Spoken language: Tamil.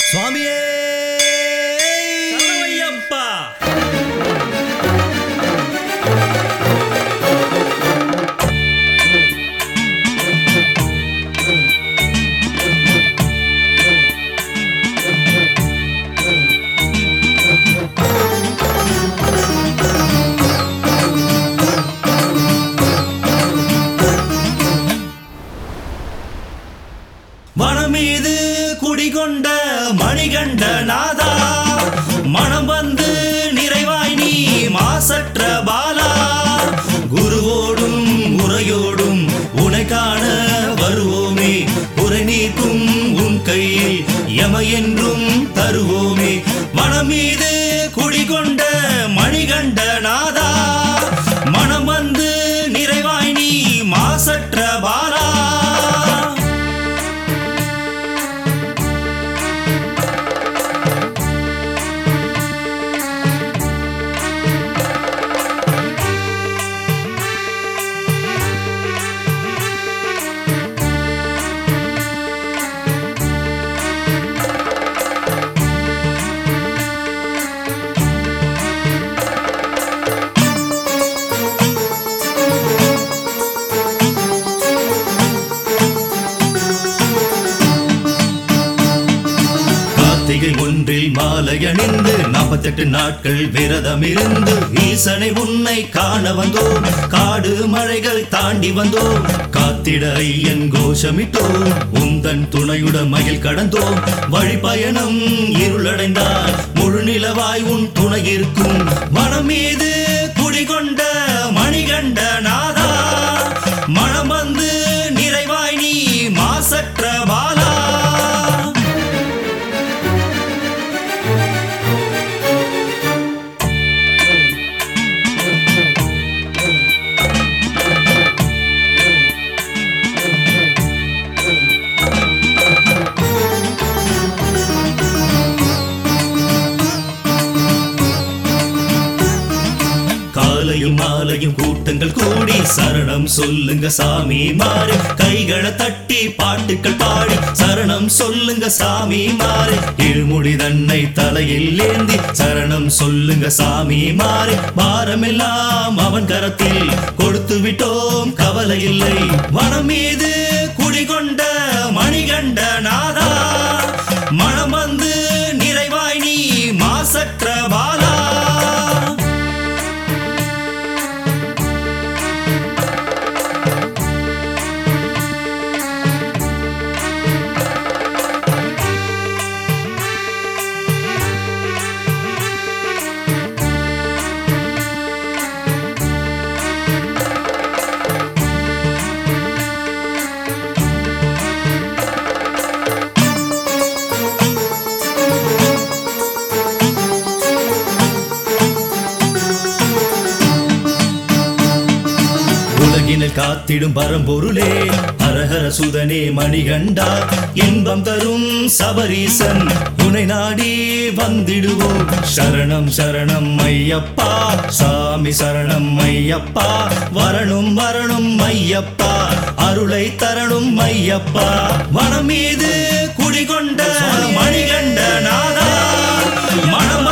சுவாமியே சரவையப்பா மனமீது குடிகொண்ட மணிகண்ட நாதா மனம் வந்து நிறைவாய் நீ மாசற்ற பாலா குருவோடும் உரையோடும் உனை காண வருவோமே உரை நீக்கும் உன் கையில் எம என்றும் தருவோமே மனமீது குடிகொண்ட மணிகண்ட நாதா மனம் வந்து நிறைவாய் நீ மாசற்ற பாலா கார்த்திகை ஒன்றில் மாலை அணிந்து நாற்பத்தெட்டு நாட்கள் விரதம் இருந்து ஈசனை உன்னை காண வந்தோம் காடு மழைகள் தாண்டி வந்தோம் காத்திட ஐயன் கோஷமிட்டோம் உந்தன் துணையுடன் மயில் கடந்தோம் வழிபயணம் இருளடைந்தால் முழு நிலவாய் உன் துணை இருக்கும் மனம் மீது குடிகொண்ட மணிகண்ட நாதா மனம் வந்து நிறைவாய் நீ மாசற்ற பாலா காலையும் மாலையும் கூட்டங்கள் கூடி சரணம் சொல்லுங்க சாமி மாறு கைகளை தட்டி பாட்டுக்கள் பாடி சரணம் சொல்லுங்க சாமி மாறு இருமுடி தன்னை தலையில் ஏந்தி சரணம் சொல்லுங்க சாமி மாறு பாரமெல்லாம் அவன் கரத்தில் கொடுத்து விட்டோம் கவலை இல்லை மனம் மீது குடிகொண்ட மணிகண்ட நாதா மனம் வந்து நிறைவாய் நீ மாசற்ற பாலா உலகினில் காத்திடும் பரம்பொருளே ஹரஹர சுதனே மணிகண்டா இன்பம் தரும் சபரீசன் உனை நாடி வந்திடுவோம் சரணம் சரணம் ஐயப்பா சாமி சரணம் ஐயப்பா வரணும் வரணும் ஐயப்பா அருளை தரணும் ஐயப்பா மனம் மீது குடிகொண்ட மணிகண்ட நாதா மனம்